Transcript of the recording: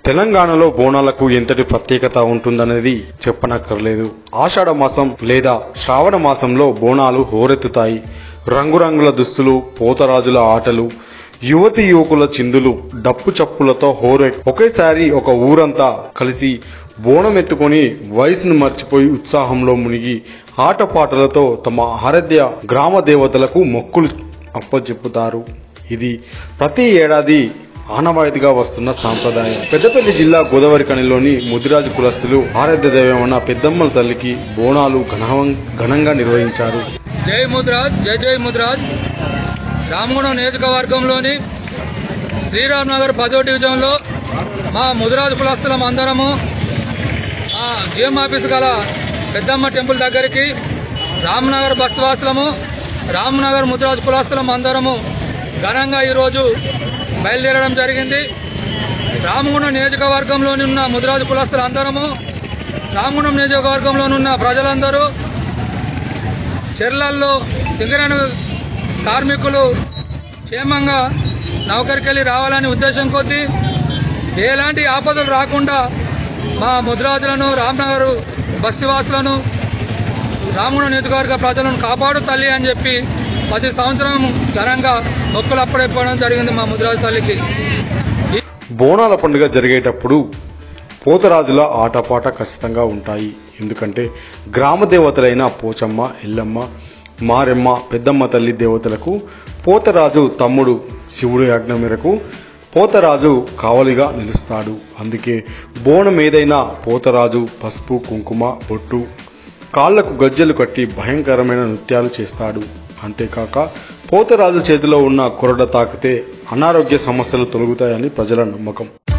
తెలంగాణలో బోనాలకు ఎంతటి ప్రత్యేకత ఉంటుందనేది చెప్పనక్కర్లేదు ఆషాఢ మాసం లేదా శ్రావణ మాసంలో బోనాలు హోరెత్తుతాయి రంగురంగుల దుస్తులు పోతరాజుల ఆటలు యువతి యువకుల చిందులు డప్పు చప్పులతో హోరె ఒకేసారి ఒక ఊరంతా కలిసి బోనం ఎత్తుకొని వయసును మర్చిపోయి ఉత్సాహంలో మునిగి ఆటపాటలతో తమ ఆరాధ్య గ్రామ దేవతలకు మొక్కులు అప్పచెప్పుతారు ఇది ప్రతి ఏడాది ఆనవాయితీగా వస్తున్న సాంప్రదాయం పెద్దపల్లి జిల్లా గోదావరి కనిలోని ముదిరాజు కులస్తులు ఆరాధ్య దైవమైన పెద్దమ్మల తల్లికి బోనాలు ఘనం- ఘనంగా నిర్వహించారు జై ముద్రాజ్ జై జై ముద్రాజ్ రామగుణం నియోజకవర్గంలోని శ్రీరామ్ నగర్ పదో డివిజన్లో మా ముదిరాజు కులస్తులం అందరము ఆ జిఎం ఆఫీస్ గల పెద్దమ్మ టెంపుల్ దగ్గరికి రామ్నగర్ బస్వాసులము రామ్నగర్ ముద్రాజు కులస్తులం అందరము ఘనంగా ఈరోజు బయలుదేరడం జరిగింది రామగుండం నియోజకవర్గంలోని ఉన్న ముదిరాజు కులస్తులు అందరము రామగుండం నియోజకవర్గంలోని ఉన్న ప్రజలందరూ చెర్లల్లో సింగరేణి కార్మికులు క్షేమంగా నౌకరికెళ్ళి రావాలని ఉద్దేశం కొద్దీ ఎలాంటి ఆపదలు రాకుండా మా ముద్రాజులను రామ్నగర్ బస్తివాసులను రామగుండం నియోజకవర్గ ప్రజలను కాపాడు తల్లి అని చెప్పి ప్రతి సంవత్సరం ఘనంగా మొక్కులు అప్పుడైపోవడం జరిగింది మా ముద్రాజు తల్లికి బోనాల పండుగ జరిగేటప్పుడు పోతరాజుల ఆటపాట ఖచ్చితంగా ఉంటాయి ఎందుకంటే గ్రామ దేవతలైన పోచమ్మ ఎల్లమ్మ మారెమ్మ పెద్దమ్మ తల్లి దేవతలకు పోతరాజు తమ్ముడు శివుడి ఆజ్ఞ మేరకు పోతరాజు కావలిగా నిలుస్తాడు అందుకే బోనం ఏదైనా పోతరాజు పసుపు కుంకుమ బొట్టు కాళ్లకు గజ్జెలు కట్టి భయంకరమైన నృత్యాలు చేస్తాడు అంతేకాక పోతరాజు చేతిలో ఉన్న కొరడ తాకితే అనారోగ్య సమస్యలు తొలగుతాయని ప్రజల నమ్మకం